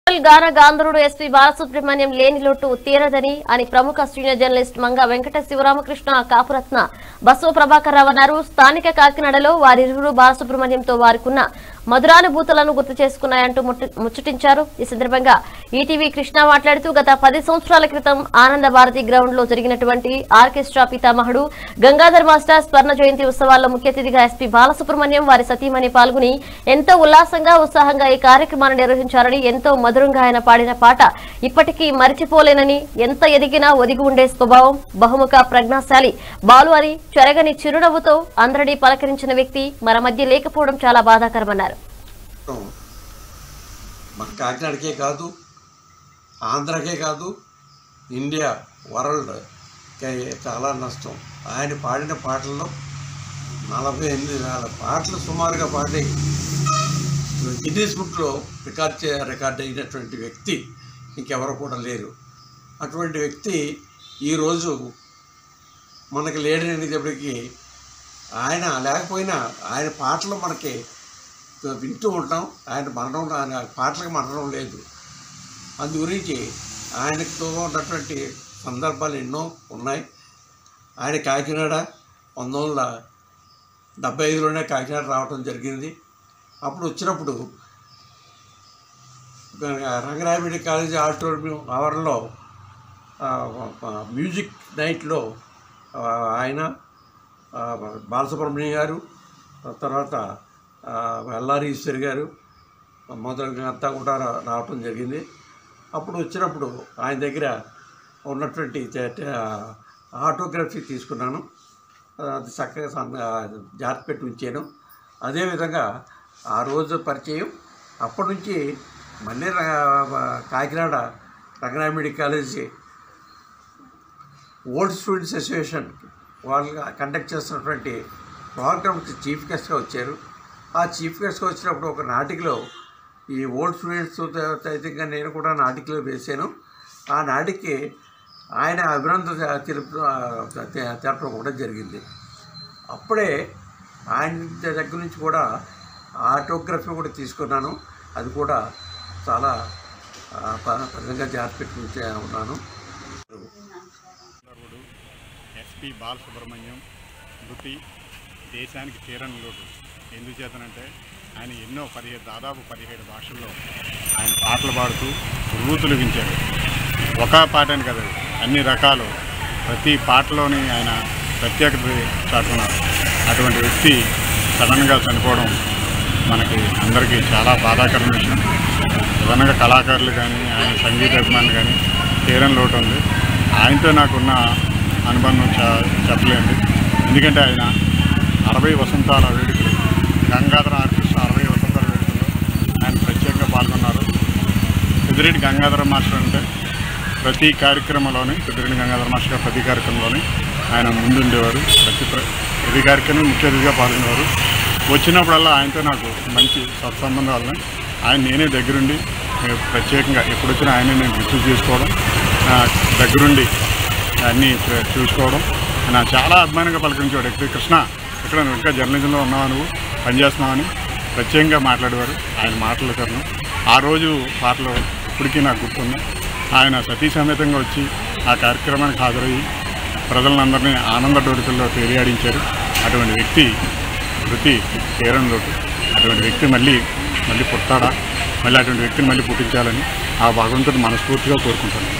గాన గాంధరుడు ఎస్పీ బాలసుబ్రహ్మణ్యం లేని లోటు తీరదని అని ప్రముఖ సీనియర్ జర్నలిస్ట్ మంగ వెంకట శివరామకృష్ణ కాపురత్న బసవ ప్రభాకర్ రావు అన్నారు స్థానిక కాకినాడలో వారిరువురు బాలసుబ్రహ్మణ్యంతో వారికున్న మధురానుభూతులను గుర్తు చేసుకున్నాయంటూ ముట్టు- ముచ్చటించారు ఈ సందర్భంగా ఈటీవీ కృష్ణ మాట్లాడుతూ గత పది సంవత్సరాల క్రితం ఆనంద భారతి గ్రౌండ్ లో జరిగినటువంటి ఆర్కెస్ట్రా పితామహుడు గంగాధర్ మాస్టర్ స్వర్ణ జయంతి ఉత్సవాల్లో ముఖ్య అతిథిగా ఎస్పీ బాలసుబ్రహ్మణ్యం వారి సతీమణి పాల్గొని ఎంతో ఉల్లాసంగా ఉత్సాహంగా ఈ కార్యక్రమాన్ని నిర్వహించారని ఎంతో మధురంగా ఆయన పాడిన పాట ఇప్పటికీ మరిచిపోలేనని ఎంత ఎదిగినా ఒదిగి ఉండే స్వభావం బహుముఖ ప్రజ్ఞాశాలి బాలు అని చెరగని చిరునవ్వుతో అందరినీ పలకరించిన వ్యక్తి మన మధ్య లేకపోవడం చాలా బాధాకరమన్నారు మన కాకినాడకే కాదు ఆంధ్రకే కాదు ఇండియా వరల్డ్ చాలా నష్టం ఆయన పాడిన పాటల్లో నలభై ఎనిమిది వేల పాటలు సుమారుగా పాడి గిన్నీస్ బుక్లో రికార్డ్ చే రికార్డ్ అయినటువంటి వ్యక్తి ఇంకెవరు కూడా లేరు అటువంటి వ్యక్తి ఈరోజు మనకి లేడనేటప్పటికీ ఆయన లేకపోయినా ఆయన పాటలు మనకి వింటూ ఉంటాం ఆయన మరణం ఆయన పాటలకు మరణం లేదు అందు గురించి ఆయనతో ఉన్నటువంటి సందర్భాలు ఎన్నో ఉన్నాయి ఆయన కాకినాడ పంతొమ్మిది వందల డెబ్బై ఐదులోనే కాకినాడ రావడం జరిగింది అప్పుడు వచ్చినప్పుడు రంగరాయమిడి కాలేజీ ఆడిటోరియం అవర్లో మ్యూజిక్ నైట్లో ఆ, ఆయన ఆ, బాలసుబ్రహ్మణ్యం గారు ఆ తర్వాత ఆ, ఎల్ఆర్ ఈశ్వరి గారు మొదలుగా అంతా కూడా రా- రావటం జరిగింది అప్పుడు వచ్చినప్పుడు ఆయన దగ్గర ఉన్నటువంటి చే- చే- ఆటోగ్రఫీ తీసుకున్నాను అది చక్కగా సం- ఆ, జాగ్రత్త పెట్టి ఉంచాను అదేవిధంగా ఆ రోజు పరిచయం అప్పటి నుంచి మళ్ళీ ర- కాకినాడ రంగనాయమిడి కాలేజీ ఓల్డ్ స్టూడెంట్స్ అసోసియేషన్ వాళ్ళు కండక్ట్ చేస్తున్నటువంటి ప్రోగ్రామ్కి చీఫ్ గెస్ట్గా వచ్చారు ఆ చీఫ్ గెస్ట్గా వచ్చినప్పుడు ఒక నాటికలో ఈ ఓల్డ్ స్టూడెంట్స్ సైతంగా నేను కూడా నాటికలో వేశాను ఆ నాటికి ఆయన అభినందన తెలుపు తె- తెలపడం కూడా జరిగింది అప్పుడే ఆయన దగ్గర నుంచి కూడా ఆటోగ్రఫీ కూడా తీసుకున్నాను అది కూడా చాలా ఆ, ప- పదిగా జాగ్రత్త పెట్టి ఉంచే ఉన్నాను గంధర్వుడు ఎస్పి బాలసుబ్రహ్మణ్యం మృతి దేశానికి తీరని లోటు ఎందుచేతనంటే ఆయన ఎన్నో పదిహేడు దాదాపు పదిహేడు భాషల్లో ఆయన పాటలు పాడుతూ రూతులిగించారు ఒక పాటని కదా అన్ని రకాలు ప్రతి పాటలోని ఆయన ప్రత్యేకత చాటుకున్నారు అటువంటి వ్యక్తి సడన్గా చనిపోవడం మనకి అందరికీ చాలా బాధాకరమైన విషయం ప్రధానంగా కళాకారులు కానీ ఆయన సంగీత అభిమానులు కానీ తీరం లోటు ఉంది ఆయనతో నాకున్న అనుబంధం చ చెప్పలేండి ఎందుకంటే ఆయన అరవై వసంతాల వేడుకలు గంగాధర ఆర్కెస్ట్రా అరవై వసంతాల వేడుకల్లో ఆయన ప్రత్యేకంగా పాల్గొన్నారు పెద్దిరెడ్డి గంగాధర మాస్టర్ అంటే ప్రతి కార్యక్రమంలోని పెద్దిరెడ్డి గంగాధర మాస్టర్ గారు ప్రతి కార్యక్రమంలోని ఆయన ముందుండేవారు ప్రతి ప్ర- ప్రతి కార్యక్రమం ముఖ్య అతిథిగా పాల్గొనేవారు వచ్చినప్పుడల్లా ఆయనతో నాకు మంచి సత్సంబంధాలు ఆయన నేనే దగ్గరుండి నేను ప్రత్యేకంగా ఎప్పుడు వచ్చినా ఆయనే నేను రిసీవ్ చేసుకోవడం ఆ, దగ్గరుండి అన్నీ చూ- చూసుకోవడం నా చాలా అభిమానంగా పలకరించేవాడు ఎక్కడ కృష్ణ ఇక్కడ నువ్వు ఇంకా జర్నలిజంలో ఉన్నావా నువ్వు పనిచేస్తున్నావని ప్రత్యేకంగా మాట్లాడేవారు ఆయన మాటల కారణం ఆ రోజు పాటలు ఇప్పటికీ నాకు గుర్తుంది ఆయన సతీ సమేతంగా వచ్చి ఆ కార్యక్రమానికి హాజరయ్యి ప్రజలందరినీ ఆనంద డోరికల్లో తేలియాడించారు అటువంటి వ్యక్తి వృత్తి తీరంలోటు అటువంటి వ్యక్తి మళ్ళీ మళ్ళీ పుట్టాడా మళ్ళీ అటువంటి వ్యక్తిని మళ్ళీ పుట్టించాలని ఆ భగవంతుడు మనస్ఫూర్తిగా కోరుకుంటాను